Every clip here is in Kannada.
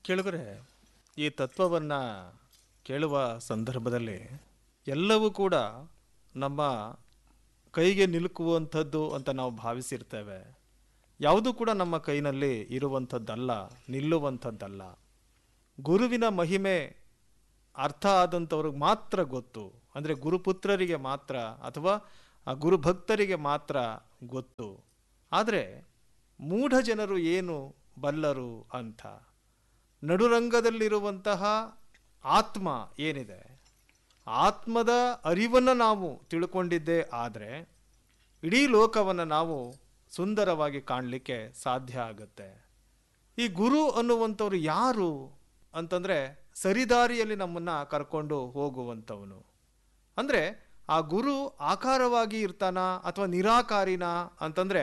ಕೇಳಿದ್ರೆ ಈ ತತ್ವವನ್ನು ಕೇಳುವ ಸಂದರ್ಭದಲ್ಲಿ ಎಲ್ಲವೂ ಕೂಡ ನಮ್ಮ ಕೈಗೆ ನಿಲುಕುವಂಥದ್ದು ಅಂತ ನಾವು ಭಾವಿಸಿರ್ತೇವೆ ಯಾವುದೂ ಕೂಡ ನಮ್ಮ ಕೈನಲ್ಲಿ ಇರುವಂಥದ್ದಲ್ಲ ನಿಲ್ಲುವಂಥದ್ದಲ್ಲ ಗುರುವಿನ ಮಹಿಮೆ ಅರ್ಥ ಆದಂಥವ್ರಿಗೆ ಮಾತ್ರ ಗೊತ್ತು ಅಂದರೆ ಗುರುಪುತ್ರರಿಗೆ ಮಾತ್ರ ಅಥವಾ ಆ ಗುರುಭಕ್ತರಿಗೆ ಮಾತ್ರ ಗೊತ್ತು ಆದರೆ ಮೂಢ ಜನರು ಏನು ಬಲ್ಲರು ಅಂತ ನಡುರಂಗದಲ್ಲಿರುವಂತಹ ಆತ್ಮ ಏನಿದೆ ಆತ್ಮದ ಅರಿವನ್ನು ನಾವು ತಿಳ್ಕೊಂಡಿದ್ದೇ ಆದರೆ ಇಡೀ ಲೋಕವನ್ನು ನಾವು ಸುಂದರವಾಗಿ ಕಾಣಲಿಕ್ಕೆ ಸಾಧ್ಯ ಆಗುತ್ತೆ ಈ ಗುರು ಅನ್ನುವಂಥವ್ರು ಯಾರು ಅಂತಂದರೆ ಸರಿದಾರಿಯಲ್ಲಿ ನಮ್ಮನ್ನು ಕರ್ಕೊಂಡು ಹೋಗುವಂಥವನು ಅಂದರೆ ಆ ಗುರು ಆಕಾರವಾಗಿ ಇರ್ತಾನ ಅಥವಾ ನಿರಾಕಾರಿನ ಅಂತಂದರೆ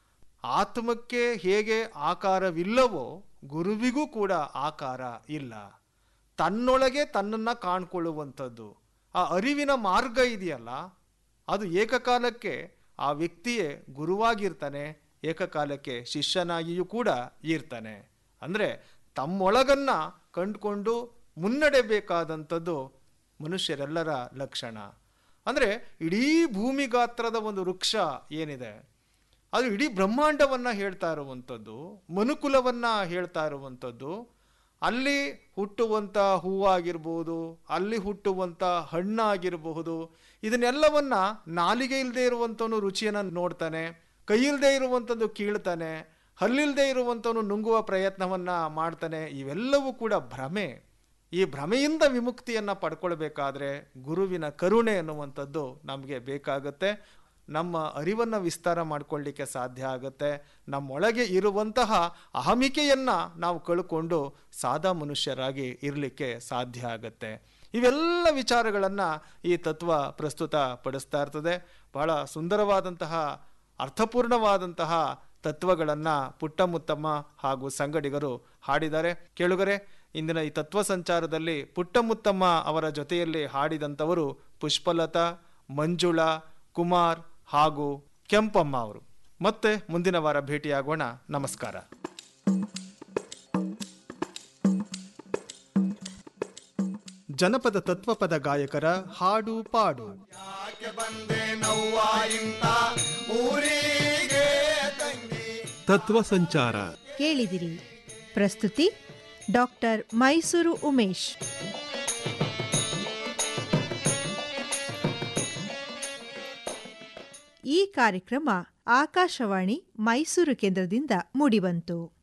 ಆತ್ಮಕ್ಕೆ ಹೇಗೆ ಆಕಾರವಿಲ್ಲವೋ ಗುರುವಿಗೂ ಕೂಡ ಆಕಾರ ಇಲ್ಲ ತನ್ನೊಳಗೆ ತನ್ನನ್ನು ಕಾಣ್ಕೊಳ್ಳುವಂಥದ್ದು ಆ ಅರಿವಿನ ಮಾರ್ಗ ಇದೆಯಲ್ಲ ಅದು ಏಕಕಾಲಕ್ಕೆ ಆ ವ್ಯಕ್ತಿಯೇ ಗುರುವಾಗಿರ್ತಾನೆ ಏಕಕಾಲಕ್ಕೆ ಶಿಷ್ಯನಾಗಿಯೂ ಕೂಡ ಇರ್ತಾನೆ ಅಂದರೆ ತಮ್ಮೊಳಗನ್ನ ಕಂಡುಕೊಂಡು ಮುನ್ನಡೆಯಬೇಕಾದಂಥದ್ದು ಮನುಷ್ಯರೆಲ್ಲರ ಲಕ್ಷಣ ಅಂದರೆ ಇಡೀ ಭೂಮಿ ಗಾತ್ರದ ಒಂದು ವೃಕ್ಷ ಏನಿದೆ ಅದು ಇಡೀ ಬ್ರಹ್ಮಾಂಡವನ್ನು ಹೇಳ್ತಾ ಇರುವಂಥದ್ದು ಮನುಕುಲವನ್ನು ಹೇಳ್ತಾ ಇರುವಂಥದ್ದು ಅಲ್ಲಿ ಹುಟ್ಟುವಂಥ ಹೂವಾಗಿರ್ಬೋದು ಅಲ್ಲಿ ಹುಟ್ಟುವಂಥ ಹಣ್ಣಾಗಿರಬಹುದು ಇದನ್ನೆಲ್ಲವನ್ನ ನಾಲಿಗೆ ಇಲ್ಲದೆ ಇರುವಂಥವನು ರುಚಿಯನ್ನು ನೋಡ್ತಾನೆ ಕೈ ಇಲ್ಲದೆ ಇರುವಂಥದ್ದು ಕೀಳ್ತಾನೆ ಹಲ್ಲಿಲ್ಲದೆ ಇರುವಂಥವನು ನುಂಗುವ ಪ್ರಯತ್ನವನ್ನ ಮಾಡ್ತಾನೆ ಇವೆಲ್ಲವೂ ಕೂಡ ಭ್ರಮೆ ಈ ಭ್ರಮೆಯಿಂದ ವಿಮುಕ್ತಿಯನ್ನು ಪಡ್ಕೊಳ್ಬೇಕಾದ್ರೆ ಗುರುವಿನ ಕರುಣೆ ಅನ್ನುವಂಥದ್ದು ನಮಗೆ ಬೇಕಾಗುತ್ತೆ ನಮ್ಮ ಅರಿವನ್ನು ವಿಸ್ತಾರ ಮಾಡಿಕೊಳ್ಳಿಕ್ಕೆ ಸಾಧ್ಯ ಆಗುತ್ತೆ ನಮ್ಮೊಳಗೆ ಇರುವಂತಹ ಅಹಮಿಕೆಯನ್ನು ನಾವು ಕಳ್ಕೊಂಡು ಸಾದಾ ಮನುಷ್ಯರಾಗಿ ಇರಲಿಕ್ಕೆ ಸಾಧ್ಯ ಆಗುತ್ತೆ ಇವೆಲ್ಲ ವಿಚಾರಗಳನ್ನು ಈ ತತ್ವ ಪ್ರಸ್ತುತ ಪಡಿಸ್ತಾ ಇರ್ತದೆ ಬಹಳ ಸುಂದರವಾದಂತಹ ಅರ್ಥಪೂರ್ಣವಾದಂತಹ ತತ್ವಗಳನ್ನು ಪುಟ್ಟಮುತ್ತಮ್ಮ ಹಾಗೂ ಸಂಗಡಿಗರು ಹಾಡಿದ್ದಾರೆ ಕೇಳುಗರೆ ಇಂದಿನ ಈ ತತ್ವ ಸಂಚಾರದಲ್ಲಿ ಪುಟ್ಟಮುತ್ತಮ್ಮ ಅವರ ಜೊತೆಯಲ್ಲಿ ಹಾಡಿದಂಥವರು ಪುಷ್ಪಲತಾ ಮಂಜುಳಾ ಕುಮಾರ್ ಹಾಗೂ ಕೆಂಪಮ್ಮ ಅವರು ಮತ್ತೆ ಮುಂದಿನ ವಾರ ಭೇಟಿಯಾಗೋಣ ನಮಸ್ಕಾರ ಜನಪದ ತತ್ವಪದ ಗಾಯಕರ ಹಾಡು ಪಾಡು ತತ್ವ ಸಂಚಾರ ಕೇಳಿದಿರಿ ಪ್ರಸ್ತುತಿ ಡಾಕ್ಟರ್ ಮೈಸೂರು ಉಮೇಶ್ ಈ ಕಾರ್ಯಕ್ರಮ ಆಕಾಶವಾಣಿ ಮೈಸೂರು ಕೇಂದ್ರದಿಂದ ಮೂಡಿಬಂತು